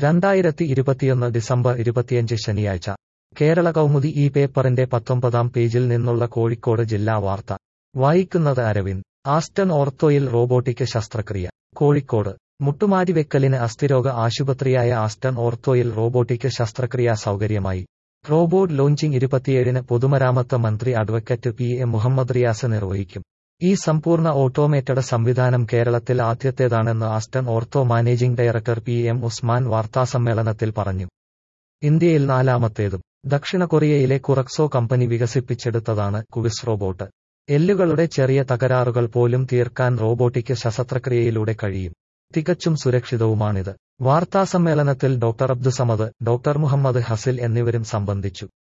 രണ്ടായിരത്തി ഇരുപത്തിയൊന്ന് ഡിസംബർ ഇരുപത്തിയഞ്ച് ശനിയാഴ്ച കേരള കൗമുദി ഈ പേപ്പറിന്റെ പത്തൊമ്പതാം പേജിൽ നിന്നുള്ള കോഴിക്കോട് ജില്ലാ വാർത്ത വായിക്കുന്നത് അരവിന്ദ് ആസ്റ്റൺ ഓർത്തോയിൽ റോബോട്ടിക് ശസ്ത്രക്രിയ കോഴിക്കോട് മുട്ടുമാറ്റിവെക്കലിന് അസ്ഥിരോഗ ആശുപത്രിയായ ആസ്റ്റൺ ഓർത്തോയിൽ റോബോട്ടിക് ശസ്ത്രക്രിയാ സൗകര്യമായി റോബോട്ട് ലോഞ്ചിംഗ് ഇരുപത്തിയേഴിന് പൊതുമരാമത്ത് മന്ത്രി advocate P A Muhammad Riyas നിർവഹിക്കും ഈ സമ്പൂർണ്ണ ഓട്ടോമേറ്റഡ് സംവിധാനം കേരളത്തിൽ ആദ്യത്തേതാണെന്ന് Aston ortho managing director P M Usman വാർത്താസമ്മേളനത്തിൽ പറഞ്ഞു ഇന്ത്യയിൽ നാലാമത്തേതും ദക്ഷിണ കൊറിയയിലെ കുറക്സോ കമ്പനി വികസിപ്പിച്ചെടുത്തതാണ് കുവിസ് റോബോട്ട് എല്ലുകളുടെ ചെറിയ തകരാറുകൾ പോലും തീർക്കാൻ റോബോട്ടിക് ശസ്ത്രക്രിയയിലൂടെ കഴിയും തികച്ചും സുരക്ഷിതവുമാണിത് വാർത്താസമ്മേളനത്തിൽ ഡോക്ടർ അബ്ദുസമദ് ഡോക്ടർ മുഹമ്മദ് ഹസിൽ എന്നിവരും സംബന്ധിച്ചു